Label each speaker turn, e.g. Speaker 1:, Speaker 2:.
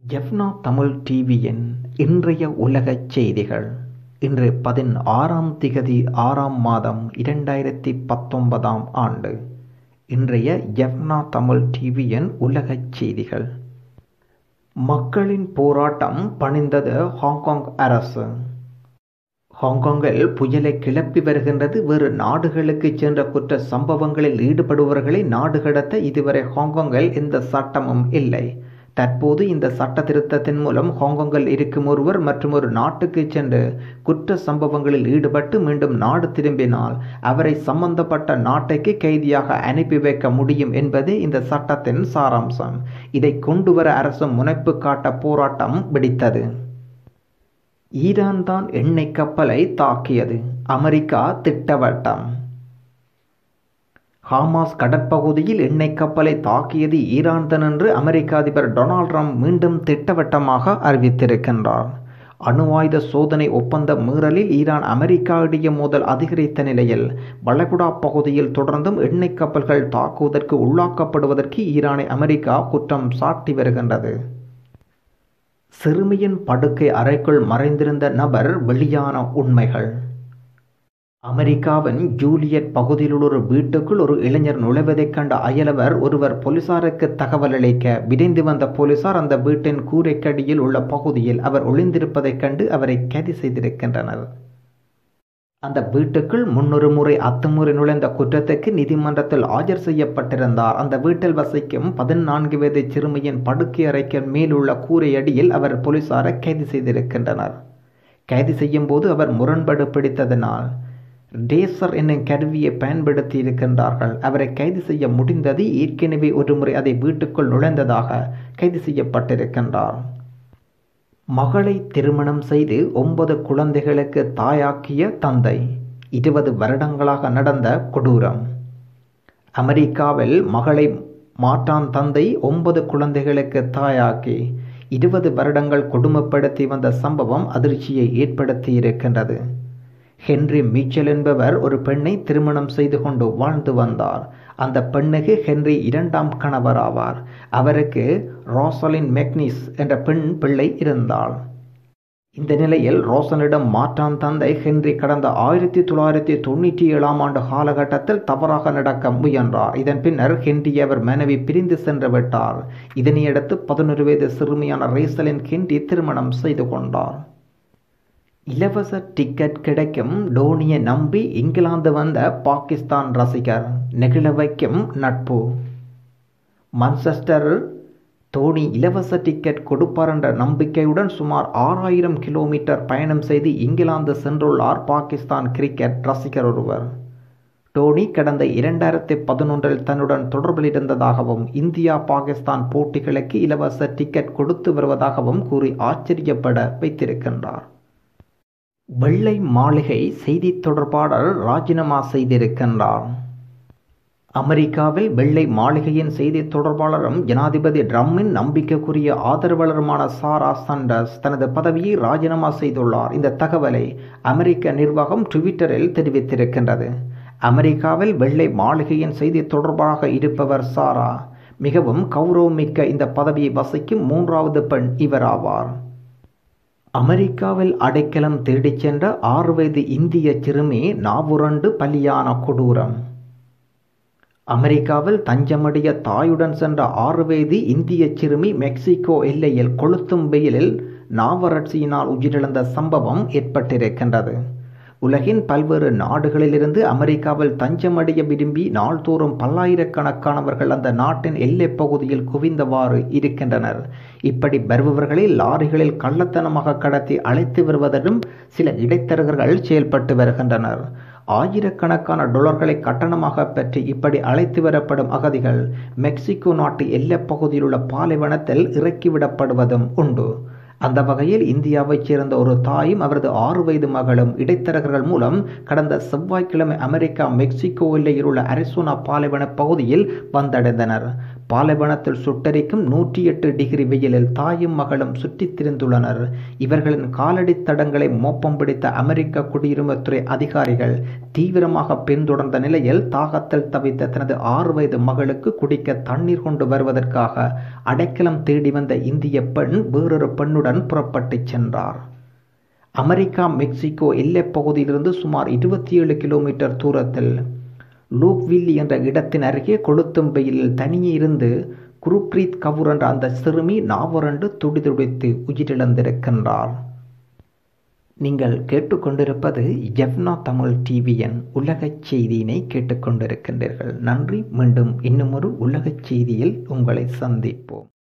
Speaker 1: எஃப்னா தமிழ் டிவியின் இன்றைய உலகச் செய்திகள் இன்று பதினாறாம் திகதி ஆறாம் மாதம் இரண்டாயிரத்தி பத்தொன்பதாம் ஆண்டு இன்றைய எஃப்னா தமிழ் டிவியின் உலகச் செய்திகள் மக்களின் போராட்டம் பணிந்தது ஹாங்காங் அரசு ஹாங்காங்கில் புயலை கிளப்பி வருகின்றது வேறு நாடுகளுக்கு சென்ற குற்ற சம்பவங்களில் ஈடுபடுபவர்களை நாடு கடத்த இதுவரை ஹாங்காங்கில் எந்த சட்டமும் இல்லை தற்போது இந்த சட்ட திருத்தத்தின் மூலம் ஹாங்காங்கில் இருக்கும் ஒருவர் மற்றும் ஒரு நாட்டுக்கு சென்று குற்ற சம்பவங்களில் ஈடுபட்டு மீண்டும் நாடு திரும்பினால் அவரை சம்பந்தப்பட்ட நாட்டுக்கு கைதியாக அனுப்பி வைக்க முடியும் என்பதே இந்த சட்டத்தின் சாராம்சம் இதை கொண்டுவர அரசு முனைப்பு காட்ட போராட்டம் வெடித்தது ஈரான் தான் எண்ணெய் கப்பலை தாக்கியது அமெரிக்கா திட்டவட்டம் ஹாமாஸ் கடற்பகுதியில் எண்ணெய் கப்பலை தாக்கியது ஈரான் தான் என்று அமெரிக்க அதிபர் டொனால்ட் ட்ரம்ப் மீண்டும் திட்டவட்டமாக அறிவித்திருக்கின்றார் அணு ஆயுத சோதனை ஒப்பந்த மீறலில் ஈரான் அமெரிக்கா இடையே மோதல் அதிகரித்த நிலையில் வளைகுடா பகுதியில் தொடர்ந்தும் எண்ணெய் கப்பல்கள் தாக்குவதற்கு உள்ளாக்கப்படுவதற்கு ஈரானை அமெரிக்கா குற்றம் சாட்டி வருகின்றது சிறுமியின் படுக்கை அறைக்குள் மறைந்திருந்த நபர் வெளியான உண்மைகள் அமெரிக்காவின் ஜூலியட் பகுதியில் உள்ள ஒரு வீட்டுக்குள் ஒரு இளைஞர் நுழைவதைக் கண்ட அயலவர் ஒருவர் போலீசாருக்கு தகவல் அளிக்க விரைந்து வந்த போலீசார் அந்த வீட்டின் கூரைக்கடியில் உள்ள பகுதியில் அவர் ஒளிந்திருப்பதைக் கண்டு அவரை கைது செய்திருக்கின்றனர் அந்த வீட்டுக்குள் முன்னொரு முறை அத்துமுறை நுழைந்த குற்றத்துக்கு நீதிமன்றத்தில் ஆஜர் செய்யப்பட்டிருந்தார் அந்த வீட்டில் வசிக்கும் பதினான்கு வயது சிறுமியின் படுக்கை அறைக்கு மேலுள்ள கூரையடியில் அவர் போலீசாரை கைது செய்திருக்கின்றனர் கைது செய்யும் போது அவர் முரண்பாடு பிடித்ததனால் டேசர் என்னும் கருவியை பயன்படுத்தி இருக்கின்றார்கள் அவரை கைது செய்ய முடிந்தது ஏற்கனவே ஒருமுறை அதை வீட்டுக்குள் நுழைந்ததாக கைது செய்யப்பட்டிருக்கின்றார் மகளை திருமணம் செய்து ஒன்பது குழந்தைகளுக்கு தாயாக்கிய தந்தை இருபது வருடங்களாக நடந்த கொடூரம் அமெரிக்காவில் மகளை மாற்றான் தந்தை ஒன்பது குழந்தைகளுக்கு தாயாக்கி இருபது வருடங்கள் கொடுமைப்படுத்தி வந்த சம்பவம் அதிர்ச்சியை ஏற்படுத்தி இருக்கின்றது ஹென்றி மீச்சல் என்பவர் ஒரு பெண்ணை திருமணம் செய்து கொண்டு வாழ்ந்து வந்தார் அந்த பெண்ணுக்கு ஹென்றி இரண்டாம் கணவர் ஆவார் அவருக்கு ரோசலின் மெக்னிஸ் என்ற பெண் பிள்ளை இருந்தாள் இந்த நிலையில் ரோசனிடம் மாற்றான் தந்தை ஹென்றி கடந்த ஆயிரத்தி தொள்ளாயிரத்தி தொண்ணூற்றி ஏழாம் ஆண்டு காலகட்டத்தில் தவறாக நடக்க முயன்றார் இதன் பின்னர் ஹென்றி அவர் மனைவி பிரிந்து சென்று விட்டார் இதனையடுத்து பதினொரு வயது சிறுமியான ரேசலின் ஹென்றி திருமணம் செய்து கொண்டார் இலவச டிக்கெட் கிடைக்கும் டோனியை நம்பி இங்கிலாந்து வந்த பாகிஸ்தான் ரசிகர் நெகிழ வைக்கும் நட்பு மன்செஸ்டர் தோனி இலவச டிக்கெட் கொடுப்பார் என்ற நம்பிக்கையுடன் சுமார் ஆறாயிரம் கிலோமீட்டர் பயணம் செய்து இங்கிலாந்து சென்றுள்ளார் பாகிஸ்தான் கிரிக்கெட் ரசிகர் ஒருவர் டோனி கடந்த இரண்டாயிரத்தி பதினொன்றில் தன்னுடன் தொடர்பில் இருந்ததாகவும் இந்தியா பாகிஸ்தான் போட்டிகளுக்கு இலவச டிக்கெட் கொடுத்து வருவதாகவும் கூறி ஆச்சரியப்பட வைத்திருக்கின்றார் வெள்ளை மாளிகை செய்தி தொடர்பாளர் ராஜினாமா செய்திருக்கின்றார் அமெரிக்காவில் வெள்ளை மாளிகையின் செய்தி தொடர்பாளரும் ஜனாதிபதி ட்ரம்மின் நம்பிக்கைக்குரிய ஆதரவாளருமான சாரா சண்டர்ஸ் தனது பதவியை ராஜினாமா செய்துள்ளார் இந்த தகவலை அமெரிக்க நிர்வாகம் ட்விட்டரில் தெரிவித்திருக்கின்றது அமெரிக்காவில் வெள்ளை மாளிகையின் செய்தி தொடர்பாக இருப்பவர் சாரா மிகவும் கௌரவமிக்க இந்த பதவியை வசிக்கும் மூன்றாவது பெண் இவராவார் அமெரிக்காவில் அடைக்கலம் தேடிச் சென்ற ஆறு வயது இந்திய சிறுமி நாவுரண்டு பலியான கொடூரம் அமெரிக்காவில் தஞ்சமடைய தாயுடன் சென்ற ஆறு வயது இந்திய சிறுமி மெக்சிகோ எல்லையில் கொளுத்தும் வெயிலில் நாவறட்சியினால் உயிரிழந்த சம்பவம் ஏற்பட்டிருக்கின்றது உலகின் பல்வேறு நாடுகளிலிருந்து அமெரிக்காவில் தஞ்சமடைய விரும்பி நாள்தோறும் பல்லாயிரக்கணக்கானவர்கள் அந்த நாட்டின் எல்லைப் பகுதியில் குவிந்தவாறு இருக்கின்றனர் இப்படி வருபவர்களை லாரிகளில் கள்ளத்தனமாக கடத்தி அழைத்து வருவதிலும் சில இடைத்தரகர்கள் செயல்பட்டு வருகின்றனர் ஆயிரக்கணக்கான டொலர்களை கட்டணமாக பெற்று இப்படி அழைத்து வரப்படும் அகதிகள் மெக்சிகோ நாட்டு எல்லைப் பகுதியில் உள்ள பாலைவனத்தில் இறக்கிவிடப்படுவதும் உண்டு அந்த வகையில் இந்தியாவைச் சேர்ந்த ஒரு தாயும் அவரது ஆறு வயது மகளும் இடைத்தரகர்கள் மூலம் கடந்த செவ்வாய்க்கிழமை அமெரிக்கா மெக்சிகோ எல்லையில் உள்ள அரிசோனா பாலைவன பகுதியில் வந்தடைந்தனர் பாலைவனத்தில் சுட்டரிக்கும் நூற்றி எட்டு டிகிரி வெயிலில் தாயும் மகளும் சுற்றித் திரிந்துள்ளனர் இவர்களின் காலடி தடங்களை மோப்பம் பிடித்த அமெரிக்க குடியுரிமைத்துறை அதிகாரிகள் தீவிரமாக பின்தொடர்ந்த நிலையில் தாகத்தில் தவித்த தனது ஆறு வயது மகளுக்கு குடிக்க தண்ணீர் கொண்டு வருவதற்காக அடைக்கலம் தேடி வந்த இந்திய பெண் வேறொரு பெண்ணுடன் புறப்பட்டுச் சென்றார் அமெரிக்கா மெக்சிகோ எல்லைப் பகுதியிலிருந்து சுமார் இருபத்தி ஏழு கிலோமீட்டர் தூரத்தில் லூக்வில்லி என்ற இடத்தின் அருகே கொளுத்தும் வெயிலில் தனியே இருந்து குருப்ரீத் கபூர் என்ற அந்த சிறுமி நாவரண்டு துடிதுடித்து உயிரிழந்திருக்கின்றார் நீங்கள் கேட்டுக்கொண்டிருப்பது ஜெவ்னா தமிழ் டிவியின் உலகச் செய்தியினை கேட்டுக்கொண்டிருக்கின்றீர்கள் நன்றி மீண்டும் இன்னும் ஒரு உலகச் செய்தியில் உங்களை சந்திப்போம்